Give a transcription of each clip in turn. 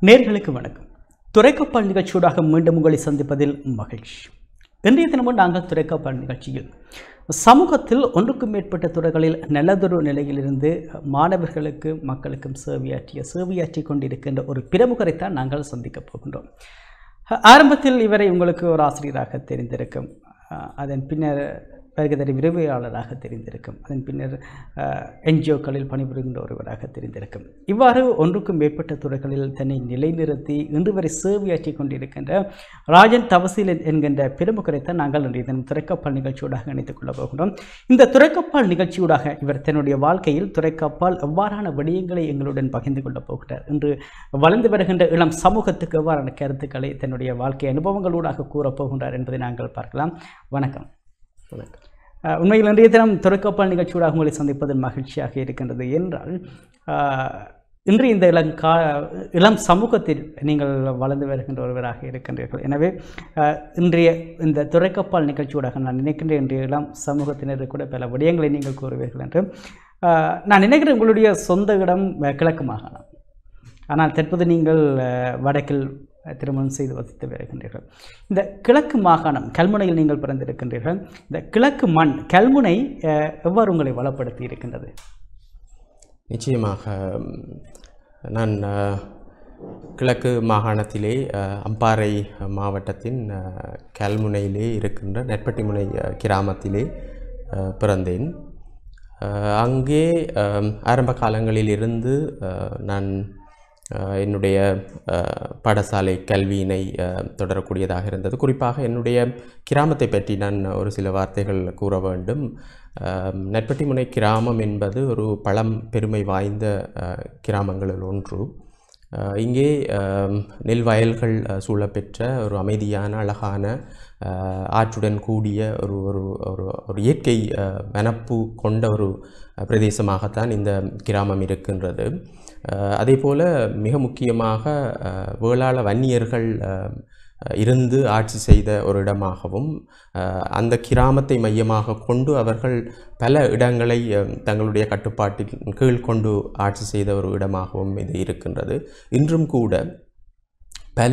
நேர்களுக்கு வணக்கம் துறைக்கப்பால் நிகழ்ச்சியூடாக மீண்டும் உங்களை சந்திப்பதில் மகிழ்ச்சி இன்றைய தினமும் நாங்கள் துறைக்கப்பால் நிகழ்ச்சியில் சமூகத்தில் ஒன்றுக்கும் மேற்பட்ட துறைகளில் நல்லதொரு நிலையிலிருந்து மாணவர்களுக்கு மக்களுக்கும் சேவையாற்றிய சேவையாற்றி கொண்டிருக்கின்ற ஒரு பிரமுகரைத்தான் நாங்கள் சந்திக்கப் போகின்றோம் ஆரம்பத்தில் இவரை உங்களுக்கு ஒரு ஆசிரியராக தெரிந்திருக்கும் அஹ் அதன் பின்னர் வருகதறி விரைவியாளராக தெரிந்திருக்கும் அதன் பின்னர் என்ஜிஓக்களில் பணிபுரிகின்ற ஒருவராக தெரிந்திருக்கும் இவ்வாறு ஒன்றுக்கும் மேற்பட்ட துறைகளில் தன்னை நிலைநிறுத்தி இன்று வரை சேவையாற்றி கொண்டிருக்கின்ற ராஜன் தவசீல் என்கின்ற பிரமுகரைத்தான் நாங்கள் இன்றைய தினம் துறைக்கப்பால் நிகழ்ச்சியூடாக இணைத்துக் கொள்ளப் போகின்றோம் இந்த துறைக்கப்பால் நிகழ்ச்சியூடாக இவர் தன்னுடைய வாழ்க்கையில் துறைக்கப்பால் எவ்வாறான விடயங்களை எங்களுடன் பகிர்ந்து கொள்ளப் போகிறார் இன்று வளர்ந்து வருகின்ற இளம் சமூகத்துக்கு எவ்வாறான கருத்துக்களை தன்னுடைய வாழ்க்கை அனுபவங்களூடாக கூறப் போகின்றார் என்பதை நாங்கள் பார்க்கலாம் வணக்கம் வணக்கம் அஹ் உண்மையில் இன்றைய தினம் துறைக்கப்பால் நிகழ்ச்சியூடாக உங்களை சந்திப்பதில் மகிழ்ச்சியாக இருக்கின்றது என்றால் அஹ், இன்று இந்த இளம் கா இளம் சமூகத்தில் நீங்கள் வளர்ந்து வருகின்ற ஒருவராக இருக்கின்றீர்கள் எனவே அஹ், இன்றைய இந்த துறைக்கப்பால் நிகழ்ச்சியூடாக நான் நினைக்கின்ற இன்றைய இளம் சமூகத்தினர் கூட பல விடயங்களை நீங்கள் கூறுவீர்கள் என்று அஹ், நான் நினைக்கிறேன் உங்களுடைய சொந்த இடம் அஹ், கிழக்கு மாகாணம் ஆனால் தற்போது நீங்கள் அஹ், வடக்கில் திருமணம் செய்து வசித்து வருகின்றீர்கள் இந்த கிழக்கு மாகாணம் கல்முனையில் நீங்கள் பிறந்திருக்கின்றீர்கள் இந்த கிழக்கு மண் கல்முனை அஹ், எவ்வாறு உங்களை வளப்படுத்தி இருக்கின்றது நிச்சயமாக ம், நான் அஹ், கிழக்கு மாகாணத்திலே அஹ், அம்பாறை மாவட்டத்தின் அஹ், கல்முனையிலே இருக்கின்ற நெற்பட்டிமுனை அஹ், கிராமத்திலே அஹ், பிறந்தேன் அஹ், அங்கே அஹ், ஆரம்ப காலங்களில் இருந்து அஹ், நான் அஹ், என்னுடைய அஹ், பாடசாலை கல்வியினை அஹ், தொடரக்கூடியதாக இருந்தது குறிப்பாக என்னுடைய கிராமத்தை பற்றி நான் ஒரு சில வார்த்தைகள் கூற வேண்டும் அஹ், நெற்பட்டிமுனை கிராமம் என்பது ஒரு பழம் பெருமை வாய்ந்த அஹ், கிராமங்களில் ஒன்று அஹ், இங்கே அஹ், நெல் வயல்கள் அஹ், சூழப்பெற்ற ஒரு அமைதியான அழகான அஹ், ஆற்றுடன் கூடிய ஒரு ஒரு ஒரு ஒரு இயற்கை அஹ், வனப்பு கொண்ட ஒரு அஹ், பிரதேசமாகத்தான் இந்த கிராமம் இருக்கின்றது அஹ், அதே போல மிக முக்கியமாக அஹ், வேளாள வன்னியர்கள் அஹ், இருந்து ஆட்சி செய்த ஒரு இடமாகவும் அஹ், அந்த கிராமத்தை மையமாக கொண்டு அவர்கள் பல இடங்களை அஹ், தங்களுடைய கட்டுப்பாட்டின் கீழ் கொண்டு ஆட்சி செய்த ஒரு இடமாகவும் இது இருக்கின்றது இன்றும் கூட பல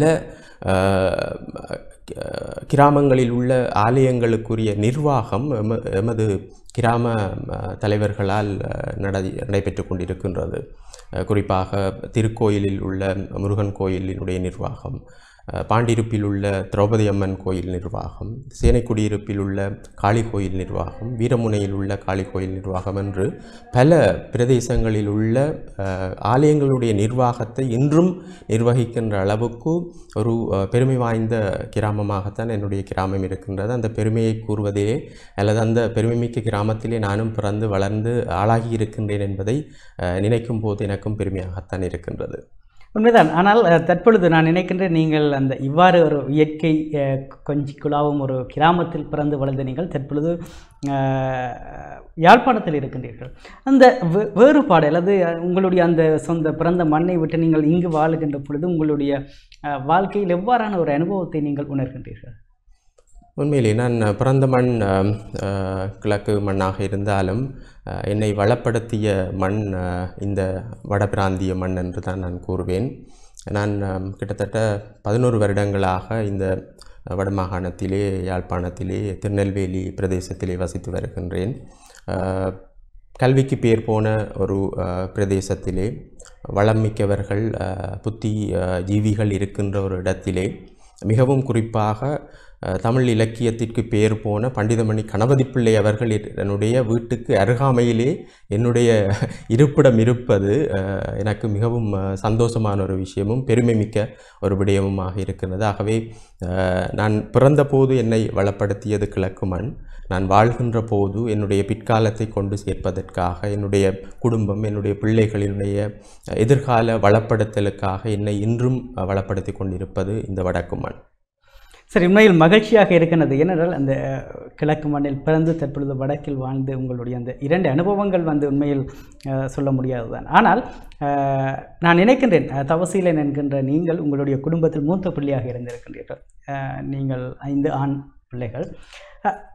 அஹ், அஹ், கிராமங்களில் உள்ள ஆலயங்களுக்குரிய நிர்வாகம் எம எமது கிராம அஹ், தலைவர்களால் அஹ், நட நடைபெற்று கொண்டிருக்கின்றது அஹ், குறிப்பாக திருக்கோயிலில் உள்ள முருகன் கோயிலினுடைய நிர்வாகம் அஹ், பாண்டிருப்பில் உள்ள திரௌபதி அம்மன் கோயில் நிர்வாகம் சேனைக்குடியிருப்பில் உள்ள காளி கோயில் நிர்வாகம் வீரமுனையில் உள்ள காளி கோயில் நிர்வாகம் என்று பல பிரதேசங்களில் உள்ள அஹ், ஆலயங்களுடைய நிர்வாகத்தை இன்றும் நிர்வகிக்கின்ற அளவுக்கு ஒரு அஹ், பெருமை வாய்ந்த கிராமமாகத்தான் என்னுடைய கிராமம் இருக்கின்றது அந்த பெருமையை கூறுவதே அல்லது அந்த பெருமைமிக்க கிராமத்திலே நானும் பிறந்து வளர்ந்து ஆளாகி இருக்கின்றேன் என்பதை அஹ், நினைக்கும் போது எனக்கும் பெருமையாகத்தான் இருக்கின்றது உண்மைதான் ஆனால் அஹ், தற்பொழுது நான் நினைக்கின்றேன் நீங்கள் அந்த இவ்வாறு ஒரு இயற்கை அஹ், கொஞ்சி குழாவும் ஒரு கிராமத்தில் பிறந்து வளர்ந்த நீங்கள் தற்பொழுது அஹ், யாழ்ப்பாணத்தில் இருக்கின்றீர்கள் அந்த வே- வேறுபாடு அல்லது அஹ், உங்களுடைய அந்த சொந்த பிறந்த மண்ணை விட்டு நீங்கள் இங்கு வாழுகின்ற பொழுது உங்களுடைய அஹ், வாழ்க்கையில் எவ்வாறான ஒரு அனுபவத்தை நீங்கள் உணர்கின்றீர்கள் உண்மையிலே நான் பிறந்த மண் அஹ், அஹ், கிழக்கு மண்ணாக இருந்தாலும் அஹ், என்னை வளப்படுத்திய மண் அஹ், இந்த வடபிராந்திய மண் என்று தான் நான் கூறுவேன் நான் அஹ், கிட்டத்தட்ட பதினோரு வருடங்களாக இந்த வடமாகாணத்திலே யாழ்ப்பாணத்திலே திருநெல்வேலி பிரதேசத்திலே வசித்து வருகின்றேன் அஹ், கல்விக்கு பேர் போன ஒரு அஹ், பிரதேசத்திலே வளம் மிக்கவர்கள் அஹ், புத்தி அஹ், ஜீவிகள் இருக்கின்ற ஒரு இடத்திலே மிகவும் குறிப்பாக அஹ், தமிழ் இலக்கியத்திற்கு பேர் போன பண்டிதமணி கணபதி பிள்ளை அவர்கள் இ- என்னுடைய வீட்டுக்கு அருகாமையிலே என்னுடைய இருப்பிடம் இருப்பது அஹ், எனக்கு மிகவும் அஹ், சந்தோஷமான ஒரு விஷயமும் பெருமை மிக்க ஒரு விடயமுமாக இருக்கிறது ஆகவே அஹ், நான் பிறந்தபோது என்னை வளப்படுத்தியது கிழக்கு மண் நான் வாழ்கின்ற போது என்னுடைய பிற்காலத்தை கொண்டு சேர்ப்பதற்காக என்னுடைய குடும்பம் என்னுடைய பிள்ளைகளினுடைய எதிர்கால வளப்படுத்தலுக்காக என்னை இன்றும் அஹ், வளப்படுத்தி கொண்டிருப்பது இந்த வடக்கு மண் சரி உண்மையில் மகிழ்ச்சியாக இருக்கின்றது ஏனென்றால் அந்த அஹ், கிழக்கு மண்ணில் பிறந்து தற்பொழுது வடக்கில் வாழ்ந்து உங்களுடைய அந்த இரண்டு அனுபவங்கள் வந்து உண்மையில் அஹ், சொல்ல முடியாதுதான் ஆனால் அஹ், நான் நினைக்கின்றேன் அஹ், தவசீலன் என்கின்ற நீங்கள் உங்களுடைய குடும்பத்தில் மூத்த பிள்ளையாக இருந்திருக்கின்றீர்கள் அஹ், நீங்கள் ஐந்து ஆண் பிள்ளைகள் அஹ்,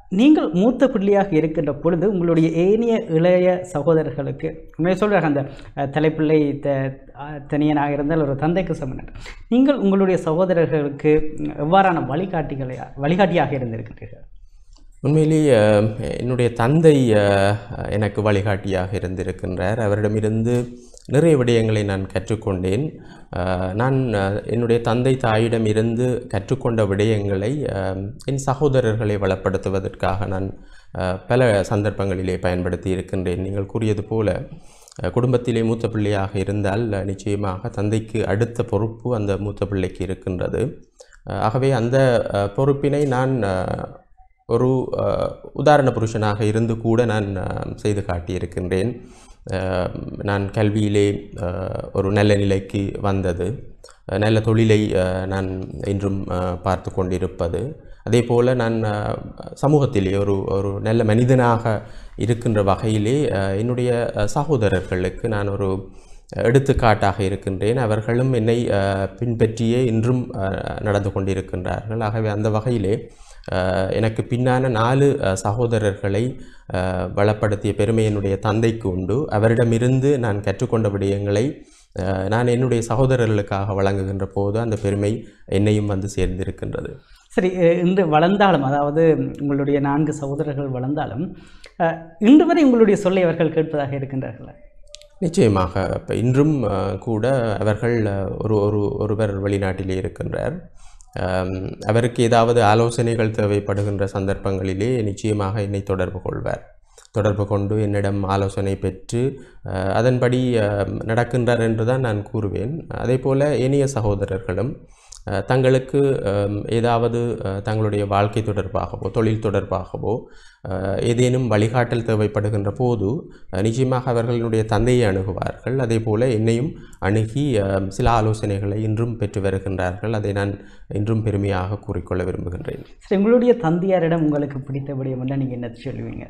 நீங்கள் மூத்த பிள்ளையாக இருக்கின்ற பொழுது உங்களுடைய ஏனைய இளைய சகோதரர்களுக்கு உண்மையை சொல்கிறாங்க அந்த அஹ், தலைப்பிள்ளை த அஹ், தனியனாக இருந்தால் ஒரு தந்தைக்கு சமனர் நீங்கள் உங்களுடைய சகோதரர்களுக்கு ம், எவ்வாறான வழிகாட்டிகளை வழிகாட்டியாக இருந்திருக்கிறீர்கள் உண்மையிலேயே அஹ், என்னுடைய தந்தை அஹ், எனக்கு வழிகாட்டியாக இருந்திருக்கின்றார் அவரிடமிருந்து நிறைய விடயங்களை நான் கற்றுக்கொண்டேன் அஹ், நான் அஹ், என்னுடைய தந்தை தாயிடம் இருந்து கற்றுக்கொண்ட விடயங்களை அஹ், என் சகோதரர்களை வளப்படுத்துவதற்காக நான் அஹ், பல சந்தர்ப்பங்களிலே பயன்படுத்தி இருக்கின்றேன் நீங்கள் கூறியது போல அஹ், குடும்பத்திலே மூத்த பிள்ளையாக இருந்தால் அஹ், நிச்சயமாக தந்தைக்கு அடுத்த பொறுப்பு அந்த மூத்த பிள்ளைக்கு இருக்கின்றது அஹ், ஆகவே அந்த அஹ், பொறுப்பினை நான் அஹ், ஒரு அஹ், உதாரண புருஷனாக இருந்து கூட நான் அஹ், செய்து காட்டியிருக்கின்றேன் அஹ், நான் கல்வியிலே அஹ், ஒரு நல்ல நிலைக்கு வந்தது அஹ், நல்ல தொழிலை அஹ், நான் இன்றும் அஹ், பார்த்து கொண்டிருப்பது அதே போல் நான் அஹ், சமூகத்திலே ஒரு ஒரு நல்ல மனிதனாக இருக்கின்ற வகையிலே அஹ், என்னுடைய அஹ், சகோதரர்களுக்கு நான் ஒரு எடுத்துக்காட்டாக இருக்கின்றேன் அவர்களும் என்னை அஹ், பின்பற்றியே இன்றும் அஹ், நடந்து கொண்டிருக்கின்றார்கள் ஆகவே அந்த வகையிலே அஹ், எனக்கு பின்னான நாலு அஹ், சகோதரர்களை அஹ், வளப்படுத்திய பெருமை என்னுடைய தந்தைக்கு உண்டு அவரிடமிருந்து நான் கற்றுக்கொண்ட விடயங்களை அஹ், நான் என்னுடைய சகோதரர்களுக்காக வழங்குகின்ற போது அந்த பெருமை என்னையும் வந்து சேர்ந்திருக்கின்றது சரி அஹ், இன்று வளர்ந்தாலும் அதாவது உங்களுடைய நான்கு சகோதரர்கள் வளர்ந்தாலும் அஹ், இன்று வரை உங்களுடைய சொல்லை அவர்கள் கேட்பதாக இருக்கின்றார்களா நிச்சயமாக இப்போ இன்றும் அஹ், கூட அவர்கள் அஹ், ஒரு ஒரு ஒருவர் வெளிநாட்டிலே இருக்கின்றார் அம், அவருக்கு ஏதாவது ஆலோசனைகள் தேவைப்படுகின்ற சந்தர்ப்பங்களிலே நிச்சயமாக என்னை தொடர்பு கொள்வார் தொடர்பு கொண்டு என்னிடம் ஆலோசனை பெற்று அஹ், அதன்படி அஹ், நடக்கின்றார் என்று தான் நான் கூறுவேன் அதே போல் ஏனைய சகோதரர்களும் அஹ், தங்களுக்கு அம், ஏதாவது அஹ், தங்களுடைய வாழ்க்கை தொடர்பாகவோ தொழில் தொடர்பாகவோ அஹ், ஏதேனும் வழிகாட்டல் தேவைப்படுகின்ற போது அஹ், நிச்சயமாக அவர்களுடைய தந்தையை அணுகுவார்கள் அதே போல் என்னையும் அணுகி அஹ், சில ஆலோசனைகளை இன்றும் பெற்று வருகின்றார்கள் அதை நான் இன்றும் பெருமையாக கூறிக்கொள்ள விரும்புகின்றேன் சரி உங்களுடைய தந்தையாரிடம் உங்களுக்கு பிடித்த விடயம் என்ன நீங்கள் என்ன சொல்லுவீங்க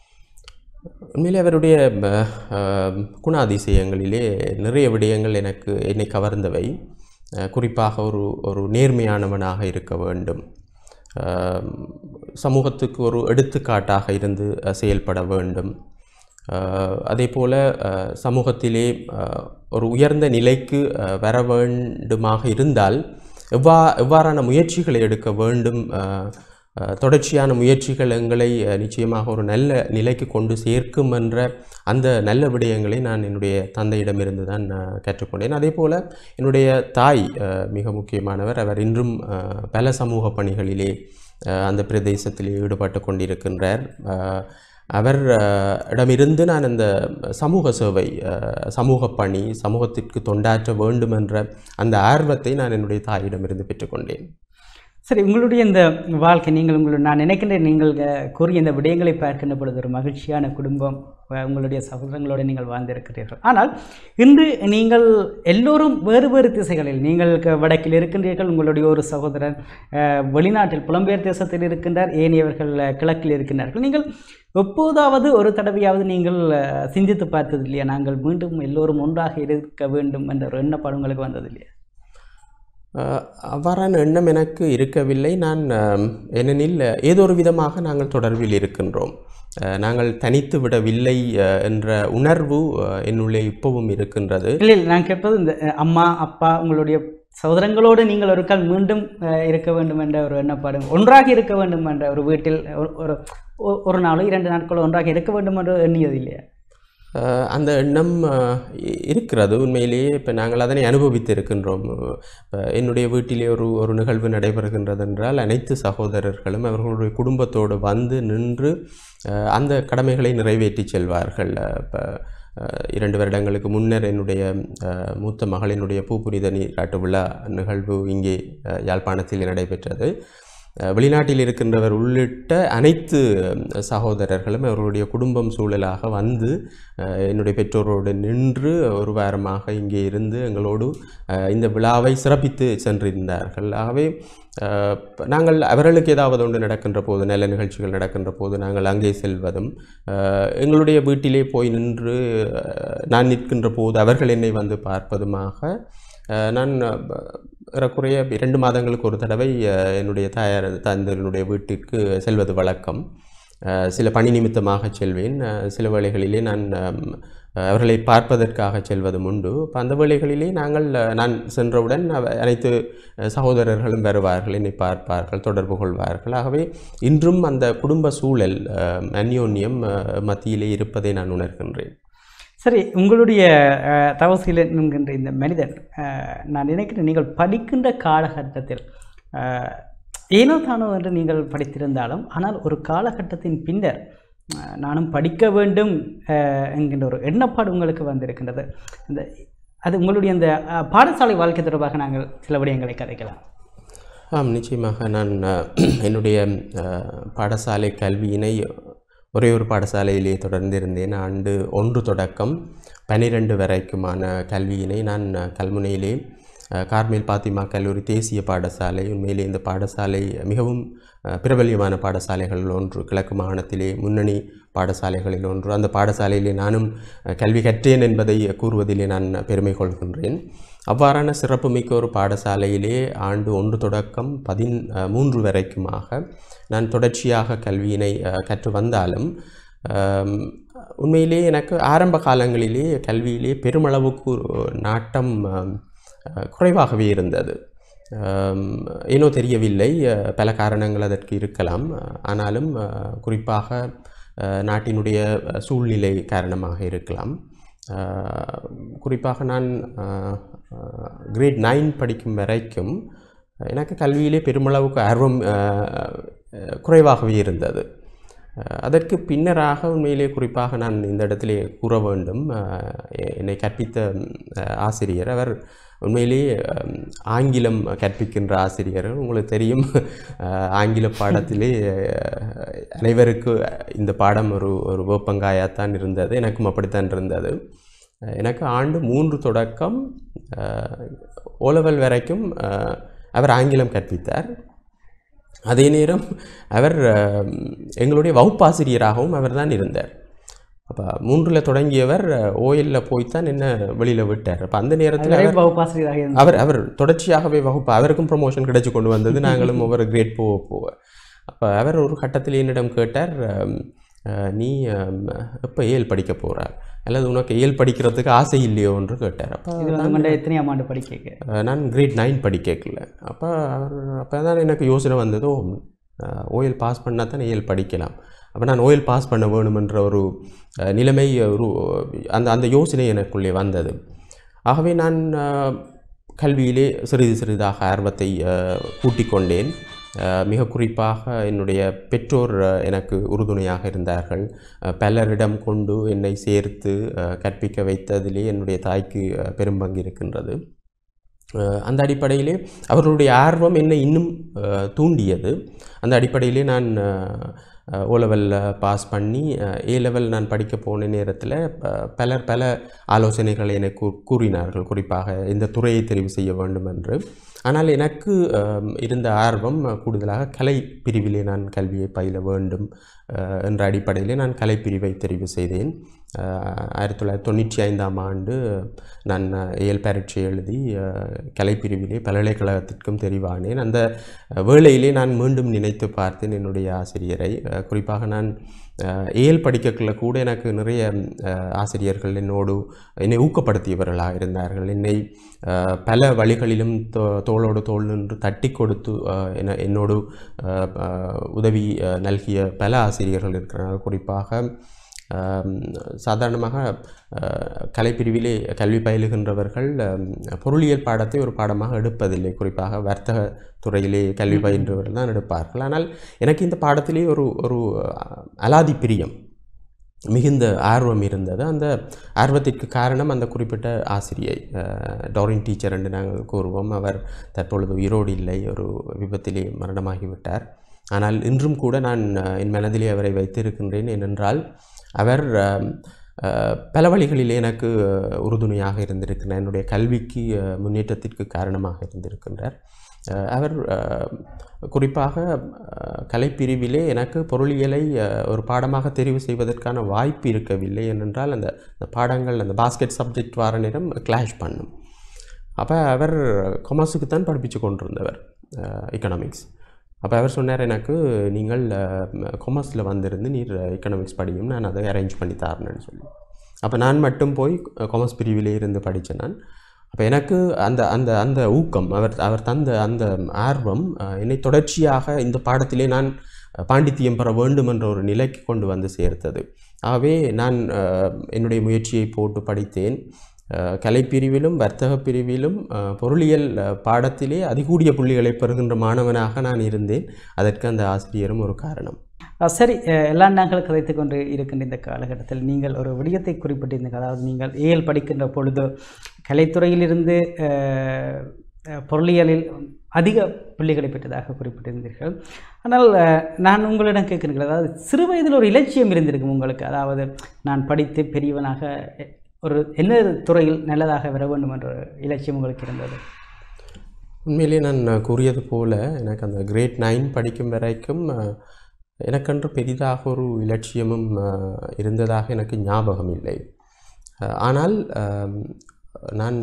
உண்மையிலே அவருடைய அஹ், அஹ், குணாதிசயங்களிலே நிறைய விடயங்கள் எனக்கு என்னை கவர்ந்தவை அஹ், குறிப்பாக ஒரு ஒரு நேர்மையானவனாக இருக்க வேண்டும் அஹ், சமூகத்துக்கு ஒரு எடுத்துக்காட்டாக இருந்து அஹ், செயல்பட வேண்டும் அஹ், அதே போல் அஹ், சமூகத்திலே அஹ், ஒரு உயர்ந்த நிலைக்கு அஹ், வர வேண்டுமாக இருந்தால் எவ்வா எவ்வாறான முயற்சிகளை எடுக்க வேண்டும் அஹ், அஹ், தொடர்ச்சியான முயற்சிகள் எங்களை அஹ், நிச்சயமாக ஒரு நல்ல நிலைக்கு கொண்டு சேர்க்கும் என்ற அந்த நல்ல விடயங்களை நான் என்னுடைய தந்தையிடமிருந்து தான் அஹ், கற்றுக்கொண்டேன் அதே போல் என்னுடைய தாய் அஹ், மிக முக்கியமானவர் அவர் இன்றும் அஹ், பல சமூக பணிகளிலே அஹ், அந்த பிரதேசத்திலே ஈடுபட்டு கொண்டிருக்கின்றார் அஹ், அவர் அஹ், இடமிருந்து நான் அந்த சமூக சேவை அஹ், சமூக பணி சமூகத்திற்கு தொண்டாற்ற வேண்டும் என்ற அந்த ஆர்வத்தை நான் என்னுடைய தாயிடமிருந்து பெற்றுக்கொண்டேன் சரி உங்களுடைய இந்த வாழ்க்கை நீங்கள் உங்களுடைய நான் நினைக்கின்றேன் நீங்கள் அஹ், கூறிய இந்த விடயங்களை பார்க்கின்ற பொழுது ஒரு மகிழ்ச்சியான குடும்பம் அஹ், உங்களுடைய சகோதரங்களோடு நீங்கள் வாழ்ந்திருக்கிறீர்கள் ஆனால் இன்று நீங்கள் எல்லோரும் வேறு வேறு திசைகளில் நீங்கள் க- வடக்கில் இருக்கின்றீர்கள் உங்களுடைய ஒரு சகோதரன் அஹ், வெளிநாட்டில் புலம்பெயர் தேசத்தில் இருக்கின்றார் ஏனையவர்கள் அஹ், கிழக்கில் இருக்கின்றார்கள் நீங்கள் எப்போதாவது ஒரு தடவையாவது நீங்கள் அஹ், சிந்தித்து பார்த்தது இல்லையா நாங்கள் மீண்டும் எல்லோரும் ஒன்றாக இருக்க வேண்டும் என்ற ஒரு எண்ணப்பாடு உங்களுக்கு வந்தது இல்லையா அஹ், அவ்வாறான எண்ணம் எனக்கு இருக்கவில்லை நான் அஹ், ஏனெனில் ஏதோ ஒரு விதமாக நாங்கள் தொடர்பில் இருக்கின்றோம் அஹ், நாங்கள் தனித்து விடவில்லை அஹ், என்ற உணர்வு அஹ், என்னுள்ளே இப்பவும் இருக்கின்றது இல்லை இல்லை நான் கேட்பது இந்த அஹ், அம்மா அப்பா உங்களுடைய சகோதரங்களோடு நீங்கள் ஒரு கால் மீண்டும் அஹ், இருக்க வேண்டும் என்ற ஒரு எண்ணப்பாடு ஒன்றாக இருக்க வேண்டும் என்ற ஒரு வீட்டில் ஒரு ஒரு ஒ- ஒரு நாளோ இரண்டு நாட்களோ ஒன்றாக இருக்க வேண்டும் என்று எண்ணியது இல்லையா அஹ், அந்த எண்ணம் அஹ், இ- இருக்கிறது உண்மையிலேயே இப்போ நாங்கள் அதனை அனுபவித்து இருக்கின்றோம் இப்ப என்னுடைய வீட்டிலே ஒரு ஒரு நிகழ்வு நடைபெறுகின்றது என்றால் அனைத்து சகோதரர்களும் அவர்களுடைய குடும்பத்தோடு வந்து நின்று அஹ், அந்த கடமைகளை நிறைவேற்றி செல்வார்கள் இப்போ இரண்டு வருடங்களுக்கு முன்னர் என்னுடைய அஹ், மூத்த மகளினுடைய பூப்புனித நீராட்டு விழா நிகழ்வு இங்கே அஹ், யாழ்ப்பாணத்தில் நடைபெற்றது அஹ், வெளிநாட்டில் இருக்கின்றவர் உள்ளிட்ட அனைத்து அஹ், சகோதரர்களும் அவர்களுடைய குடும்பம் சூழலாக வந்து அஹ், என்னுடைய பெற்றோரோடு நின்று ஒரு வாரமாக இங்கே இருந்து எங்களோடு அஹ், இந்த விழாவை சிறப்பித்து சென்றிருந்தார்கள் ஆகவே அஹ், ப- நாங்கள் அவர்களுக்கு ஏதாவது ஒன்று நடக்கின்ற போது நல்ல நிகழ்ச்சிகள் நடக்கின்ற போது நாங்கள் அங்கே செல்வதும் அஹ், எங்களுடைய வீட்டிலே போய் நின்று அஹ், நான் நிற்கின்ற போது அவர்கள் என்னை வந்து பார்ப்பதுமாக அஹ், நான் அஹ், ஏறக்குறைய இரண்டு மாதங்களுக்கு ஒரு தடவை அஹ், என்னுடைய தாயார் தந்தையினுடைய வீட்டிற்கு செல்வது வழக்கம் அஹ், சில பணி நிமித்தமாக செல்வேன் அஹ், சில வேளைகளிலே நான் அம், அவர்களை பார்ப்பதற்காக செல்வதும் உண்டு இப்போ அந்த வேளைகளிலே நாங்கள் அஹ், நான் சென்றவுடன் அவ- அனைத்து அஹ், சகோதரர்களும் வருவார்கள் என்னை பார்ப்பார்கள் தொடர்பு கொள்வார்கள் ஆகவே இன்றும் அந்த குடும்ப சூழல் அஹ், அந்யோன்யம் அஹ், மத்தியிலே இருப்பதை நான் உணர்கின்றேன் சரி உங்களுடைய அஹ், தவசீலன் என்கின்ற இந்த மனிதன் அஹ், நான் நினைக்கிறேன் நீங்கள் படிக்கின்ற காலகட்டத்தில் அஹ், ஏனோ தானோ என்று நீங்கள் படித்திருந்தாலும் ஆனால் ஒரு காலகட்டத்தின் பின்னர் அஹ், நானும் படிக்க வேண்டும் அஹ், என்கின்ற ஒரு எண்ணப்பாடு உங்களுக்கு வந்திருக்கின்றது இந்த அது உங்களுடைய அந்த அஹ், பாடசாலை வாழ்க்கை தொடர்பாக நாங்கள் சில விடயங்களை கதைக்கலாம் ஆம் நிச்சயமாக நான் அஹ், என்னுடைய அஹ், பாடசாலை கல்வியினை ஒரே ஒரு பாடசாலையிலே தொடர்ந்து இருந்தேன் ஆண்டு ஒன்று தொடக்கம் பன்னிரெண்டு வரைக்குமான கல்வியினை நான் அஹ், கல்முனையிலே அஹ், கார்மேல் பாத்திமா கல்லூரி தேசிய பாடசாலை உண்மையிலே இந்த பாடசாலை மிகவும் அஹ், பிரபல்யமான பாடசாலைகளில் ஒன்று கிழக்கு மாகாணத்திலே முன்னணி பாடசாலைகளில் ஒன்று அந்த பாடசாலையிலே நானும் அஹ், கல்வி கற்றேன் என்பதை கூறுவதிலே நான் பெருமை கொள்கின்றேன் அவ்வாறான சிறப்புமிக்க ஒரு பாடசாலையிலே ஆண்டு ஒன்று தொடக்கம் பதின் அஹ், மூன்று வரைக்குமாக நான் தொடர்ச்சியாக கல்வியினை அஹ், கற்று வந்தாலும் ஆம், உண்மையிலே எனக்கு ஆரம்ப காலங்களிலே கல்வியிலே பெருமளவுக்கு ஒரு நாட்டம் ஆம், அஹ், குறைவாகவே இருந்தது ஆம், ஏனோ தெரியவில்லை அஹ், பல காரணங்கள் அதற்கு இருக்கலாம் அஹ், ஆனாலும் அஹ், குறிப்பாக அஹ், நாட்டினுடைய அஹ், சூழ்நிலை காரணமாக இருக்கலாம் அஹ், குறிப்பாக நான் கிரேட் நைன் படிக்கும் வரைக்கும் எனக்கு கல்வியிலே பெருமளவுக்கு ஆர்வம் அஹ், அஹ், குறைவாகவே இருந்தது அஹ், அதற்கு பின்னராக உண்மையிலே குறிப்பாக நான் இந்த இடத்திலே கூற வேண்டும் அஹ், எ- என்னை கற்பித்த அஹ், ஆசிரியர் அவர் உண்மையிலேயே அஹ், ஆங்கிலம் கற்பிக்கின்ற ஆசிரியர் உங்களுக்கு தெரியும் அஹ், ஆங்கில பாடத்திலே அஹ், அனைவருக்கு இந்த பாடம் ஒரு ஒரு வேப்பங்காயாத்தான் இருந்தது எனக்கும் அப்படித்தான் இருந்தது அஹ், எனக்கு ஆண்டு மூன்று தொடக்கம் ஓலவல் வரைக்கும் அஹ், அவர் ஆங்கிலம் கற்பித்தார் அதே நேரம் அவர் அஹ், எங்களுடைய வகுப்பாசிரியராகவும் அவர் தான் இருந்தார் அப்போ மூன்றில் தொடங்கியவர் ஓஎல்ல போய்த்தான் என்ன வெளியில் விட்டார் அப்போ அந்த நேரத்தில் அவர் வகுப்பாசிரியராக இருந்தார் அவர் அவர் தொடர்ச்சியாகவே வகுப்பு அவருக்கும் ப்ரொமோஷன் கிடைச்சு கொண்டு வந்தது நாங்களும் ஒவ்வொரு கிரேட் போக போக அப்போ அவர் ஒரு கட்டத்தில் என்னிடம் கேட்டார் "அம், அஹ், நீ எப்போ ஏல் படிக்க போகிறார் அல்லது உனக்கு ஏல் படிக்கிறதுக்கு ஆசை இல்லையோ என்று கேட்டார் அப்போ இது வந்து மண்டை எத்தனையாம் ஆண்டு படிக்க அஹ், நான் கிரேட் நைன் படிக்கல அப்போ அவர் அப்போ தான் எனக்கு யோசனை வந்ததோ ஓஎல் பாஸ் பண்ணால் தான் ஏல் படிக்கலாம் அப்போ நான் ஓஎல் பாஸ் பண்ண வேணுமென்ற ஒரு அஹ், நிலைமை ஒரு அந்த அந்த யோசனை எனக்குள்ளே வந்தது ஆகவே நான் அஹ், கல்வியிலே சிறிது சிறிதாக ஆர்வத்தை அஹ், கூட்டிக் கொண்டேன் அஹ், மிக குறிப்பாக என்னுடைய பெற்றோர் அஹ், எனக்கு உறுதுணையாக இருந்தார்கள் அஹ், பலரிடம் கொண்டு என்னை சேர்த்து அஹ், கற்பிக்க வைத்ததிலே என்னுடைய தாய்க்கு அஹ், பெரும்பங்கு இருக்கின்றது அஹ், அந்த அடிப்படையிலே அவர்களுடைய ஆர்வம் என்னை இன்னும் அஹ், தூண்டியது அந்த அடிப்படையிலே நான் ஓ லெவல் பாஸ் பண்ணி ஏ லெவல் நான் படிக்க போன நேரத்தில் ப- பலர் பல ஆலோசனைகளை எனக்கு கூ- கூறினார்கள் குறிப்பாக இந்த துறையை தெரிவு செய்ய வேண்டும் என்று ஆனால் எனக்கு அஹ், இருந்த ஆர்வம் அஹ், கூடுதலாக கலை பிரிவிலே நான் கல்வியை பயில வேண்டும் அஹ், என்ற அடிப்படையிலே நான் கலை பிரிவை தெரிவு செய்தேன் அஹ், ஆயிரத்தி தொள்ளாயிரத்தி தொண்ணூற்றி ஐந்தாம் ஆண்டு நான் இயல் பரீட்சை எழுதி அஹ், கலைப்பிரிவிலே பல்கலைக்கழகத்திற்கும் தெரிவானேன் அந்த அஹ், வேளையிலே நான் மீண்டும் நினைத்து பார்த்தேன் என்னுடைய ஆசிரியரை அஹ், குறிப்பாக நான் அஹ், இயல் படிக்கக்குள்ள கூட எனக்கு நிறைய அஹ், ஆசிரியர்கள் என்னோடு என்னை ஊக்கப்படுத்தியவர்களாக இருந்தார்கள் என்னை அஹ், பல வழிகளிலும் தோ தோளோடு தோள் நின்று தட்டி கொடுத்து அஹ், என்ன என்னோடு அஹ், அஹ், உதவி அஹ், நல்கிய பல ஆசிரியர்கள் இருக்கிறார்கள் குறிப்பாக ஆம், சாதாரணமாக அஹ், கலைப்பிரிவிலே கல்வி பயிலுகின்றவர்கள் அம், பொருளியல் பாடத்தை ஒரு பாடமாக எடுப்பதில்லை குறிப்பாக வர்த்தக துறையிலே கல்வி பயின்றவர்கள் தான் எடுப்பார்கள் ஆனால் எனக்கு இந்த பாடத்திலே ஒரு ஒரு அஹ், அலாதி பிரியம் மிகுந்த ஆர்வம் இருந்தது அந்த ஆர்வத்திற்கு காரணம் அந்த குறிப்பிட்ட ஆசிரியை அஹ், டோரின் டீச்சர் என்று நாங்கள் கூறுவோம் அவர் தற்பொழுது உயிரோடு இல்லை ஒரு விபத்திலே மரணமாகிவிட்டார் ஆனால் இன்றும் கூட நான் அஹ், என் மனதிலே அவரை வைத்திருக்கின்றேன் ஏனென்றால் அவர் அஹ், அஹ், பல வழிகளிலே எனக்கு அஹ், உறுதுணையாக இருந்திருக்கிறார் என்னுடைய கல்விக்கு அஹ், முன்னேற்றத்திற்கு காரணமாக இருந்திருக்கின்றார் அஹ், அவர் அஹ், குறிப்பாக அஹ், கலைப்பிரிவிலே எனக்கு பொருளியலை அஹ், ஒரு பாடமாக தெரிவு செய்வதற்கான வாய்ப்பு இருக்கவில்லை ஏனென்றால் அந்த அந்த பாடங்கள் அந்த பாஸ்கெட் சப்ஜெக்ட் வார நேரம் கிளாஷ் பண்ணும் அப்போ அவர் கொமர்ஸுக்கு தான் படிப்பிச்சு கொண்டிருந்தவர் எக்கனாமிக்ஸ் அப்போ அவர் சொன்னார் எனக்கு நீங்கள் கொமர்ஸில் வந்திருந்து நீர் எக்கனாமிக்ஸ் படியும் நான் அதை அரேஞ்ச் பண்ணி தரேன்னு சொல்லி அப்போ நான் மட்டும் போய் கொமர்ஸ் பிரிவிலே இருந்து படித்தேன் நான் அப்போ எனக்கு அந்த அந்த அந்த ஊக்கம் அவர் அவர் தந்த அந்த ஆர்வம் அஹ், என்னை தொடர்ச்சியாக இந்த பாடத்திலே நான் அஹ், பாண்டித்தியம் பெற வேண்டும் என்ற ஒரு நிலைக்கு கொண்டு வந்து சேர்த்தது ஆகவே நான் அஹ், என்னுடைய முயற்சியை போட்டு படித்தேன் அஹ், கலைப்பிரிவிலும் வர்த்தக பிரிவிலும் அஹ், பொருளியல் அஹ், பாடத்திலே அதிகூடிய புள்ளிகளை பெறுகின்ற மாணவனாக நான் இருந்தேன் அதற்கு அந்த ஆசிரியரும் ஒரு காரணம் அஹ் சரி அஹ் எல்லா நாங்கள் கதைத்து கொண்டு இருக்கின்ற இந்த காலகட்டத்தில் நீங்கள் ஒரு விடயத்தை குறிப்பிட்டிருந்தீங்க அதாவது நீங்கள் ஏஎல் படிக்கின்ற பொழுது கலைத்துறையிலிருந்து அஹ், அஹ், பொருளியலில் அதிக புள்ளிகளை பெற்றதாக குறிப்பிட்டிருந்தீர்கள் ஆனால் அஹ், நான் உங்களிடம் கேட்கிறேன் அதாவது சிறு வயதில் ஒரு இலட்சியம் இருந்திருக்கும் உங்களுக்கு அதாவது நான் படித்து பெரியவனாக அஹ், ஒரு என்ன துறையில் நல்லதாக வர வேண்டும் என்ற ஒரு இலட்சியம் உங்களுக்கு இருந்தது உண்மையிலே நான் கூறியது போல எனக்கு அந்த கிரேட் நைன் படிக்கும் வரைக்கும் அஹ், எனக்கென்று பெரிதாக ஒரு இலட்சியமும் அஹ், இருந்ததாக எனக்கு ஞாபகம் இல்லை அஹ், ஆனால் அஹ், நான்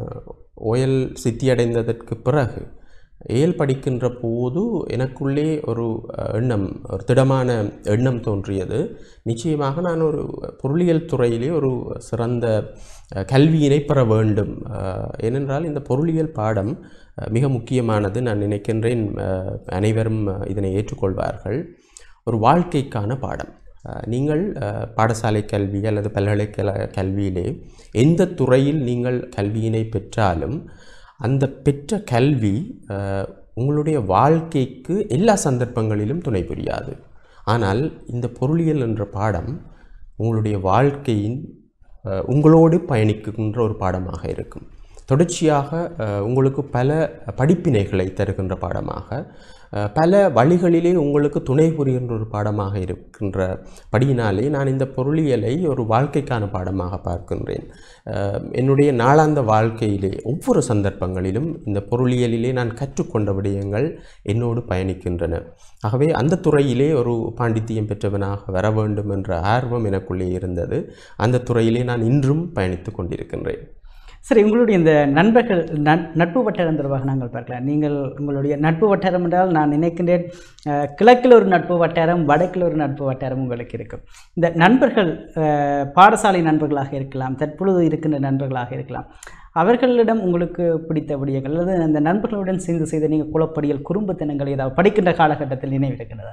ஓயல் சித்தியடைந்ததற்கு பிறகு ஏல் படிக்கின்ற போது எனக்குள்ளே ஒரு அஹ், எண்ணம் ஒரு திடமான எண்ணம் தோன்றியது நிச்சயமாக நான் ஒரு பொருளியல் துறையிலே ஒரு சிறந்த அஹ், கல்வியினை பெற வேண்டும் அஹ், ஏனென்றால் இந்த பொருளியல் பாடம் அஹ், மிக முக்கியமானது நான் நினைக்கின்றேன் அஹ், அனைவரும் அஹ், இதனை ஏற்றுக்கொள்வார்கள் ஒரு வாழ்க்கைக்கான பாடம் அஹ், நீங்கள் அஹ், பாடசாலை கல்வி அல்லது பல்கலைக்கழக கல்வியிலே எந்த துறையில் நீங்கள் கல்வியினை பெற்றாலும் அந்த பெற்ற கல்வி அஹ், உங்களுடைய வாழ்க்கைக்கு எல்லா சந்தர்ப்பங்களிலும் துணை புரியாது ஆனால் இந்த பொருளியல் என்ற பாடம் உங்களுடைய வாழ்க்கையின் அஹ், உங்களோடு பயணிக்கின்ற ஒரு பாடமாக இருக்கும் தொடர்ச்சியாக அஹ், உங்களுக்கு பல படிப்பினைகளை தருகின்ற பாடமாக அஹ், பல வழிகளிலே உங்களுக்கு துணை புரிகின்ற ஒரு பாடமாக இருக்கின்ற படியினாலே நான் இந்த பொருளியலை ஒரு வாழ்க்கைக்கான பாடமாக பார்க்கின்றேன் அஹ், என்னுடைய நாளாந்த வாழ்க்கையிலே ஒவ்வொரு சந்தர்ப்பங்களிலும் இந்த பொருளியலிலே நான் கற்றுக்கொண்ட விடயங்கள் என்னோடு பயணிக்கின்றன ஆகவே அந்த துறையிலே ஒரு பாண்டித்தியம் பெற்றவனாக வர வேண்டும் என்ற ஆர்வம் எனக்குள்ளே இருந்தது அந்த துறையிலே நான் இன்றும் பயணித்து கொண்டிருக்கின்றேன் சரி உங்களுடைய இந்த நண்பர்கள் நட் நட்பு வட்டாரம் தொடர்பாக நாங்கள் பார்க்கலாம் நீங்கள் உங்களுடைய நட்பு வட்டாரம் என்றால் நான் நினைக்கின்றேன் அஹ், கிழக்கில் ஒரு நட்பு வட்டாரம் வடக்கில் ஒரு நட்பு வட்டாரம் உங்களுக்கு இருக்கும் இந்த நண்பர்கள் அஹ், பாடசாலை நண்பர்களாக இருக்கலாம் தற்பொழுது இருக்கின்ற நண்பர்களாக இருக்கலாம் அவர்களிடம் உங்களுக்கு பிடித்த விடயங்கள் அல்லது அந்த நண்பர்களுடன் சேர்ந்து செய்த நீங்கள் குலப்படியல் குறும்புத்தனங்கள் ஏதாவது படிக்கின்ற காலகட்டத்தில் நினைவிருக்கின்றதா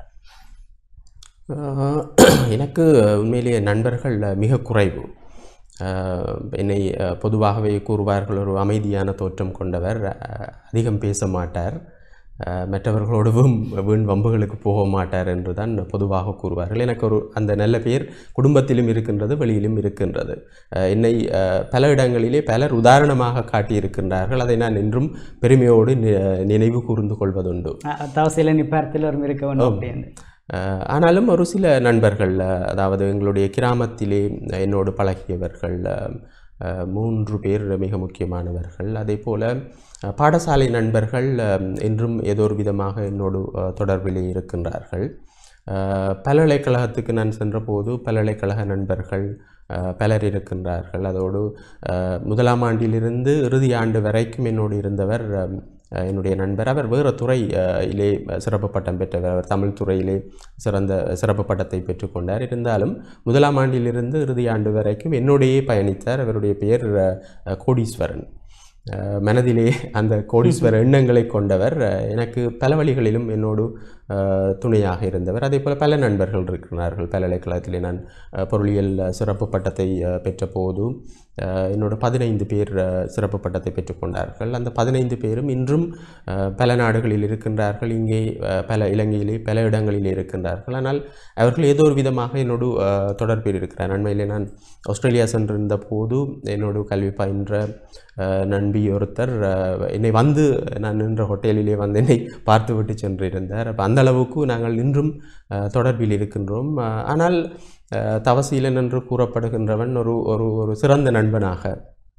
ஆஹ் எனக்கு உண்மையிலேயே நண்பர்கள் மிக குறைவு ஆஹ் என்னை ஆஹ் பொதுவாகவே கூறுவார்கள் ஒரு அமைதியான தோற்றம் கொண்டவர் ஆஹ் அதிகம் பேச மாட்டார் ஆஹ் மற்றவர்களோடு வீண் வீண் வம்புகளுக்கு போக மாட்டார் என்று தான் பொதுவாக கூறுவார்கள் எனக்கு ஒரு அந்த நல்ல பேர் குடும்பத்திலும் இருக்கின்றது வெளியிலும் இருக்கின்றது ஆஹ் என்னை ஆஹ் பல இடங்களிலே பலர் உதாரணமாக காட்டியிருக்கின்றார்கள் அதை நான் இன்றும் பெருமையோடு நி- நினைவு கூர்ந்து கொள்வதுண்டு தவசையில் நிப்பாரத்தில் ஒரு இருக்க வேண்டும் அப்படின்னு அஹ் ஆனாலும் ஒரு சில நண்பர்கள் அஹ் அதாவது எங்களுடைய கிராமத்திலே என்னோடு பழகியவர்கள் அஹ், அஹ், மூன்று பேர் மிக முக்கியமானவர்கள் அதே போல் அஹ், பாடசாலை நண்பர்கள் அஹ், என்றும் ஏதோ ஒரு விதமாக என்னோடு அஹ், தொடர்பிலே இருக்கின்றார்கள் அஹ், பல்கலைக்கழகத்துக்கு நான் சென்றபோது பல்கலைக்கழக நண்பர்கள் அஹ், பலர் இருக்கின்றார்கள் அதோடு அஹ், முதலாம் ஆண்டிலிருந்து இறுதி ஆண்டு வரைக்கும் என்னோடு இருந்தவர் அஹ், அஹ் என்னுடைய நண்பர் அவர் வேறு துறை அஹ், இலே சிறப்பு பட்டம் பெற்றவர் அவர் தமிழ் துறையிலே சிறந்த சிறப்பு பட்டத்தை பெற்றுக்கொண்டார் இருந்தாலும் முதலாம் ஆண்டிலிருந்து இறுதி ஆண்டு வரைக்கும் என்னுடையே பயணித்தார் அவருடைய பெயர் அஹ், அஹ், கோடீஸ்வரன் அஹ், மனதிலே அந்த கோடீஸ்வர எண்ணங்களை கொண்டவர் அஹ், எனக்கு பல வழிகளிலும் என்னோடு அஹ், துணையாக இருந்தவர் அதே போல் பல நண்பர்கள் இருக்கிறார்கள் பல்கலைக்கழகத்திலே நான் அஹ், பொருளியல் அஹ், சிறப்பு பட்டத்தை அஹ், பெற்ற போது அஹ், என்னோட பதினைந்து பேர் அஹ், சிறப்பு பட்டத்தை பெற்றுக்கொண்டார்கள் அந்த பதினைந்து பேரும் இன்றும் அஹ், பல நாடுகளில் இருக்கின்றார்கள் இங்கே அஹ், பல இலங்கையிலே பல இடங்களில் இருக்கின்றார்கள் ஆனால் அவர்கள் ஏதோ ஒரு விதமாக என்னோடு அஹ், தொடர்பில் இருக்கிறார் அண்மையிலே நான் ஆஸ்திரேலியா சென்றிருந்த போது என்னோடு கல்வி பயின்ற அஹ், நண்பி ஒருத்தர் அஹ், என்னை வந்து நான் நின்ற ஹோட்டலிலே வந்து என்னை பார்த்துவிட்டு சென்றிருந்தார் அப்போ அந்த அளவுக்கு நாங்கள் இன்றும் அஹ், தொடர்பில் இருக்கின்றோம் அஹ், ஆனால் அஹ், தவசீலன் என்று கூறப்படுகின்றவன் ஒரு ஒரு ஒரு சிறந்த நண்பனாக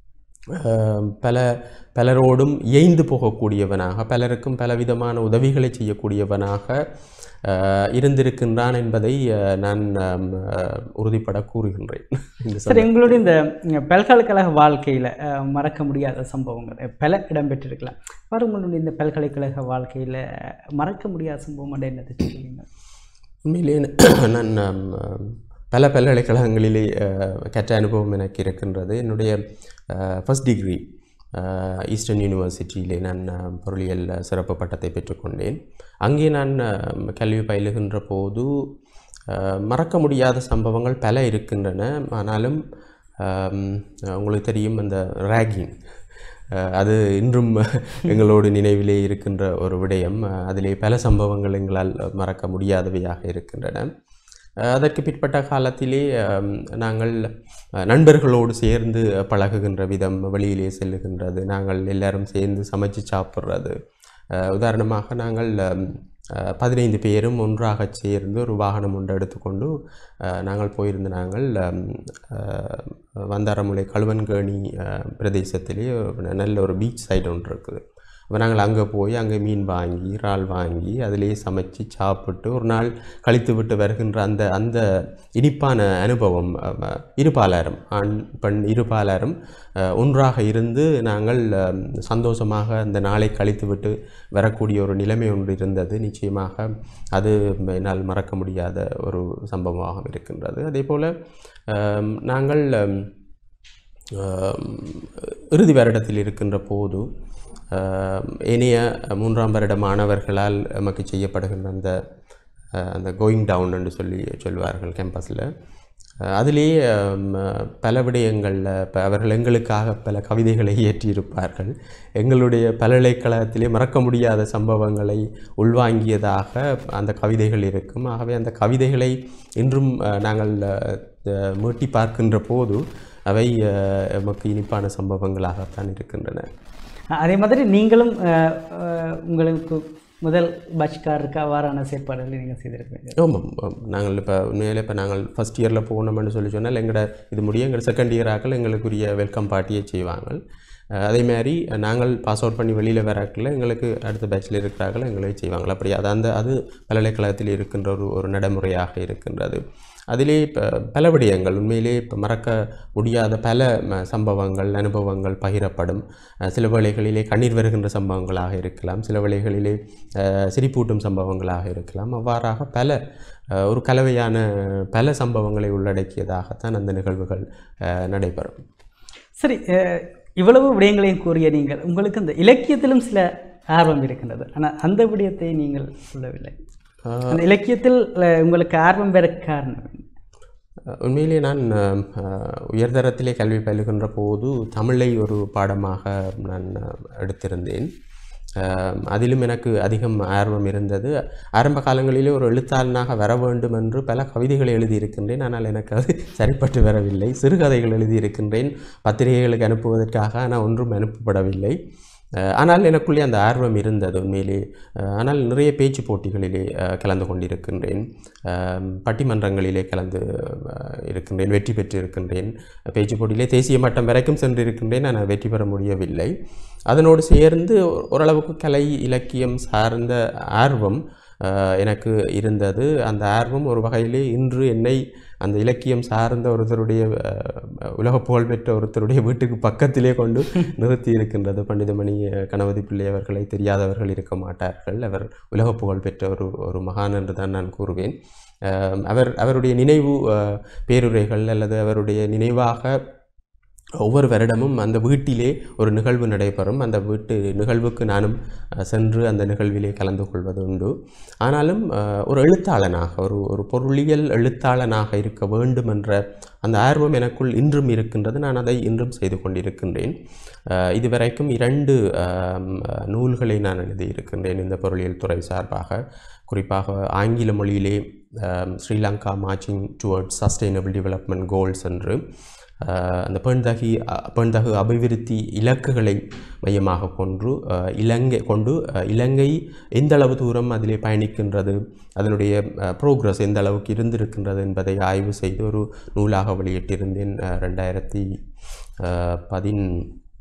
அஹ், பல பலரோடும் இயைந்து போகக்கூடியவனாக பலருக்கும் பலவிதமான உதவிகளை செய்யக்கூடியவனாக அஹ், இருந்திருக்கின்றான் என்பதை அஹ், நான் அம், அஹ், உறுதிப்பட கூறுகின்றேன் இந்த சரி உங்களுடைய இந்த அஹ், பல்கலைக்கழக வாழ்க்கையில் மறக்க முடியாத சம்பவங்கள் பல இடம்பெற்றிருக்கலாம் பாரு உங்களுடைய இந்த பல்கலைக்கழக வாழ்க்கையில் மறக்க முடியாத சம்பவம் மட்டும் என்னது சொல்லுவீங்க உண்மையிலே நான் அம், அம், பல பல்கலைக்கழகங்களிலே அஹ், கற்ற அனுபவம் எனக்கு இருக்கின்றது என்னுடைய ஃபஸ்ட் டிகிரி ஈஸ்டர்ன் யூனிவர்சிட்டியிலே நான் அஹ், பொருளியல் சிறப்பு பட்டத்தை பெற்றுக்கொண்டேன் அங்கே நான் அஹ், கல்வி பயிலுகின்ற போது அஹ், மறக்க முடியாத சம்பவங்கள் பல இருக்கின்றன ஆனாலும் ஆம், உங்களுக்கு தெரியும் அந்த ரேகிங் அது இன்றும் எங்களோடு நினைவிலே இருக்கின்ற ஒரு விடயம் அஹ், அதிலே பல சம்பவங்கள் எங்களால் மறக்க முடியாதவையாக இருக்கின்றன அஹ், அதற்கு பிற்பட்ட காலத்திலே அம், நாங்கள் அஹ், நண்பர்களோடு சேர்ந்து பழகுகின்ற விதம் வெளியிலே செல்லுகின்றது நாங்கள் எல்லாரும் சேர்ந்து சமைச்சு சாப்பிட்றது அஹ், உதாரணமாக நாங்கள் அம், அஹ், பதினைந்து பேரும் ஒன்றாக சேர்ந்து ஒரு வாகனம் ஒன்று எடுத்துக்கொண்டு அஹ், நாங்கள் போயிருந்த நாங்கள் அம், அஹ், வந்தாரமுலை கழுவன்கேணி அஹ், பிரதேசத்திலே ஒரு நல்ல ஒரு பீச் சைடு ஒன்று இருக்குது அப்போ நாங்கள் அங்கே போய் அங்கே மீன் வாங்கி இறால் வாங்கி அதிலேயே சமைச்சு சாப்பிட்டு ஒரு நாள் கழித்து விட்டு வருகின்ற அந்த அந்த இனிப்பான அனுபவம் அஹ், இருபாலாரும் ஆண் பெண் இருபாலாரும் அஹ், ஒன்றாக இருந்து நாங்கள் அஹ், சந்தோஷமாக அந்த நாளை கழித்து விட்டு வரக்கூடிய ஒரு நிலைமை ஒன்று இருந்தது நிச்சயமாக அது என்னால் மறக்க முடியாத ஒரு சம்பவமாக இருக்கின்றது அதே போல் நாங்கள் அஹ், ஆம், இறுதி வருடத்தில் இருக்கின்ற போது ஆம், ஏனைய மூன்றாம் வருட மாணவர்களால் நமக்கு செய்யப்படுகின்ற அந்த அஹ், அந்த கோயிங் டவுன் என்று சொல்லி சொல்வார்கள் கேம்பஸில் அதிலேயே ஆம், பல விடயங்களில் இப்போ அவர்கள் எங்களுக்காக பல கவிதைகளை இயற்றியிருப்பார்கள் எங்களுடைய பல்கலைக்கழகத்திலே மறக்க முடியாத சம்பவங்களை உள்வாங்கியதாக அந்த கவிதைகள் இருக்கும் ஆகவே அந்த கவிதைகளை இன்றும் அஹ், நாங்கள் அஹ், மீட்டி பார்க்கின்ற போது அவை அஹ், எமக்கு இனிப்பான சம்பவங்களாகத்தான் இருக்கின்றன அதே மாதிரி நீங்களும் அஹ், அஹ், உங்களுக்கு முதல் பட்ச்காருக்கு அவ்வாறான செயற்பாடுகளை நீங்கள் செய்திருப்பீங்க ஆமாம் ஆமாம். நாங்கள் இப்போ உண்மையிலே இப்போ நாங்கள் ஃபஸ்ட் இயரில் போனோம்னு சொல்லி சொன்னால் எங்களோட இது முடிய எங்கள் செகண்ட் இயராக்கள் எங்களுக்குரிய வெல்கம் பார்ட்டியை செய்வாங்க அஹ், அதே மாதிரி நாங்கள் பாஸ் அவுட் பண்ணி வெளியில் வராக்கில் எங்களுக்கு அடுத்த பேட்சில் இருக்கிறார்கள் எங்களுக்கு செய்வாங்க அப்படி அது அந்த அது பல்கலைக்கழகத்தில் இருக்கின்ற ஒரு ஒரு நடைமுறையாக இருக்கின்றது அதிலே இப்போ பல விடயங்கள் உண்மையிலே இப்போ மறக்க முடியாத பல ம- சம்பவங்கள் அனுபவங்கள் பகிரப்படும் அஹ், சில வேளைகளிலே கண்ணீர் வருகின்ற சம்பவங்களாக இருக்கலாம் சில வேளைகளிலே அஹ், சிரிப்பூட்டும் சம்பவங்களாக இருக்கலாம் அவ்வாறாக பல அஹ், ஒரு கலவையான பல சம்பவங்களை உள்ளடக்கியதாகத்தான் அந்த நிகழ்வுகள் அஹ், நடைபெறும் சரி அஹ், இவ்வளவு விடயங்களையும் கூறிய நீங்கள் உங்களுக்கு இந்த இலக்கியத்திலும் சில ஆர்வம் இருக்கின்றது ஆனால் அந்த விடயத்தை நீங்கள் சொல்லவில்லை அந்த இலக்கியத்தில் அஹ், உங்களுக்கு ஆர்வம் பெற காரணம் என்ன? அஹ் உண்மையிலே நான் அஹ், அஹ், உயர்தரத்திலே கல்வி பயிலுகின்ற போது தமிழை ஒரு பாடமாக நான் அஹ், எடுத்திருந்தேன் அஹ், அதிலும் எனக்கு அதிகம் ஆர்வம் இருந்தது ஆரம்ப காலங்களிலே ஒரு எழுத்தாளனாக வர வேண்டும் என்று பல கவிதைகளை எழுதியிருக்கின்றேன் ஆனால் எனக்கு அது சரிப்பட்டு வரவில்லை சிறுகதைகள் எழுதியிருக்கின்றேன் பத்திரிகைகளுக்கு அனுப்புவதற்காக ஆனால் ஒன்றும் அனுப்பப்படவில்லை அஹ், ஆனால் எனக்குள்ளே அந்த ஆர்வம் இருந்தது உண்மையிலே அஹ், ஆனால் நிறைய பேச்சு போட்டிகளிலே அஹ், கலந்து கொண்டிருக்கின்றேன் அஹ், பட்டிமன்றங்களிலே கலந்து அஹ், இருக்கின்றேன் வெற்றி பெற்று இருக்கின்றேன் பேச்சு போட்டியிலே தேசிய மட்டம் வரைக்கும் சென்றிருக்கின்றேன் ஆனால் வெற்றி பெற முடியவில்லை அதனோடு சேர்ந்து ஓரளவுக்கு கலை இலக்கியம் சார்ந்த ஆர்வம் அஹ், எனக்கு இருந்தது அந்த ஆர்வம் ஒரு வகையிலே இன்று என்னை அந்த இலக்கியம் சார்ந்த ஒருத்தருடைய அஹ், உலக புகழ்பெற்ற ஒருத்தருடைய வீட்டுக்கு பக்கத்திலே கொண்டு நிறுத்தி இருக்கின்றது பண்டிதமணி அஹ், கணபதி பிள்ளை அவர்களை தெரியாதவர்கள் இருக்க மாட்டார்கள் அவர் உலக புகழ்பெற்ற ஒரு ஒரு மகான் என்று தான் நான் கூறுவேன் அஹ், அவர் அவருடைய நினைவு அஹ், பேருரைகள் அல்லது அவருடைய நினைவாக ஒவ்வொரு வருடமும் அந்த வீட்டிலே ஒரு நிகழ்வு நடைபெறும் அந்த வீட்டு நிகழ்வுக்கு நானும் அஹ், சென்று அந்த நிகழ்விலே கலந்து கொள்வது உண்டு ஆனாலும் அஹ், ஒரு எழுத்தாளனாக ஒரு ஒரு பொருளியல் எழுத்தாளனாக இருக்க வேண்டும் என்ற அந்த ஆர்வம் எனக்குள் இன்றும் இருக்கின்றது நான் அதை இன்றும் செய்து கொண்டிருக்கின்றேன் அஹ், இதுவரைக்கும் இரண்டு ஆம், அஹ், நூல்களை நான் எழுதியிருக்கின்றேன் இந்த பொருளியல் துறை சார்பாக குறிப்பாக ஆங்கில மொழியிலே ஆம், Sri Lanka marching towards sustainable development goals என்று அஹ், அந்த பெண்தகி அ- பெண்தகு அபிவிருத்தி இலக்குகளை மையமாக கொண்டு அஹ், இலங்கை கொண்டு அஹ், இலங்கை எந்த அளவு தூரம் அதிலே பயணிக்கின்றது அதனுடைய ப்ரோக்ரஸ் எந்த அளவுக்கு இருந்திருக்கின்றது என்பதை ஆய்வு செய்து ஒரு நூலாக வெளியிட்டிருந்தேன் அஹ், ரெண்டாயிரத்தி அஹ், பதின்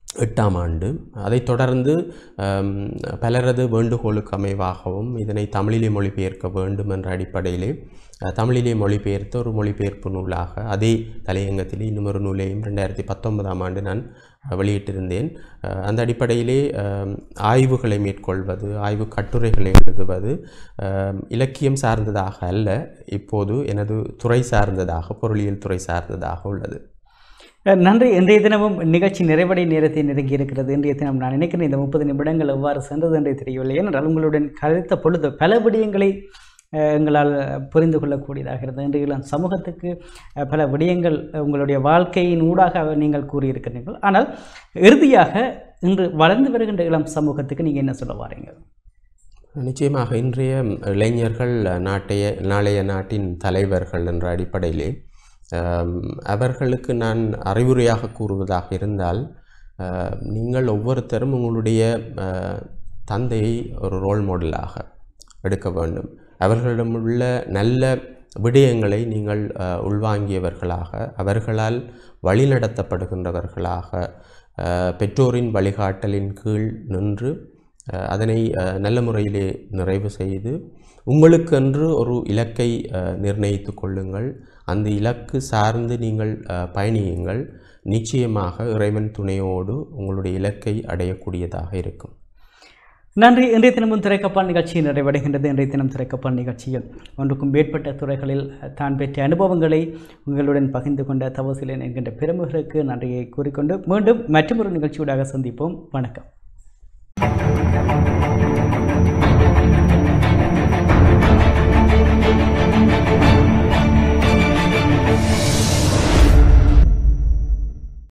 எட்டாம் ஆண்டு அதைத் தொடர்ந்து ஆம், பலரது வேண்டுகோளுக்கு அமைவாகவும் இதனை தமிழிலே மொழிபெயர்க்க வேண்டும் என்ற அடிப்படையிலே அஹ், தமிழிலே மொழிபெயர்த்த ஒரு மொழிபெயர்ப்பு நூலாக அதே தலையங்கத்திலே இன்னும் ஒரு நூலையும் ரெண்டாயிரத்தி பத்தொன்பதாம் ஆண்டு நான் அஹ், வெளியிட்டிருந்தேன் அஹ், அந்த அடிப்படையிலே ஆம், ஆய்வுகளை மேற்கொள்வது ஆய்வு கட்டுரைகளை எழுதுவது ஆம், இலக்கியம் சார்ந்ததாக அல்ல இப்போது எனது துறை சார்ந்ததாக பொருளியல் துறை சார்ந்ததாக உள்ளது அஹ் நன்றி இன்றைய தினமும் நிகழ்ச்சி நிறைவடை நேரத்தை நெருங்கி இருக்கிறது இன்றைய தினம் நான் நினைக்கிறேன் இந்த முப்பது நிமிடங்கள் எவ்வாறு சென்றது என்றே தெரியவில்லை ஏனென்றால் உங்களுடன் கருத்த பொழுது பல விடயங்களை அஹ், எங்களால் புரிந்து கொள்ளக்கூடியதாக இருந்தது இன்றைய இளம் சமூகத்துக்கு அஹ், பல விடயங்கள் அஹ், உங்களுடைய வாழ்க்கையின் ஊடாக நீங்கள் கூறியிருக்கிறீர்கள் ஆனால் இறுதியாக இன்று வளர்ந்து வருகின்ற இளம் சமூகத்துக்கு நீங்கள் என்ன சொல்ல வாரீங்க நிச்சயமாக இன்றைய இளைஞர்கள் நாட்டைய நாளைய நாட்டின் தலைவர்கள் என்ற அடிப்படையிலே ஆம், அவர்களுக்கு நான் அறிவுரையாக கூறுவதாக இருந்தால் ஆ, நீங்கள் ஒவ்வொருத்தரும் உங்களுடைய ஆ, தந்தையை ஒரு ரோல் மாடலாக எடுக்க வேண்டும் அவர்களிடம் உள்ள நல்ல விடயங்களை நீங்கள் ஆ, உள்வாங்கியவர்களாக அவர்களால் வழிநடத்தப்படுகின்றவர்களாக ஆ, பெற்றோரின் வழிகாட்டலின் கீழ் நின்று அஹ் அதனை அஹ், நல்ல முறையிலே நிறைவு செய்து உங்களுக்கென்று ஒரு இலக்கை அஹ், நிர்ணயித்து கொள்ளுங்கள் அந்த இலக்கு சார்ந்து நீங்கள் அஹ், பயணியுங்கள் நிச்சயமாக இறைவன் துணையோடு உங்களுடைய இலக்கை அடையக்கூடியதாக இருக்கும் நன்றி இன்றைய தினமும் திரைக்கப்பால் நிகழ்ச்சி நிறைவடைகின்றது இன்றைய தினம் திரைக்கப்பால் நிகழ்ச்சியில் ஒன்றுக்கும் மேற்பட்ட துறைகளில் தான் பெற்ற அனுபவங்களை உங்களுடன் பகிர்ந்து கொண்ட தவசிலன் என்கின்ற பெருமைகளுக்கு நன்றியை கூறிக்கொண்டு மீண்டும் மற்றொரு நிகழ்ச்சியூடாக சந்திப்போம் வணக்கம்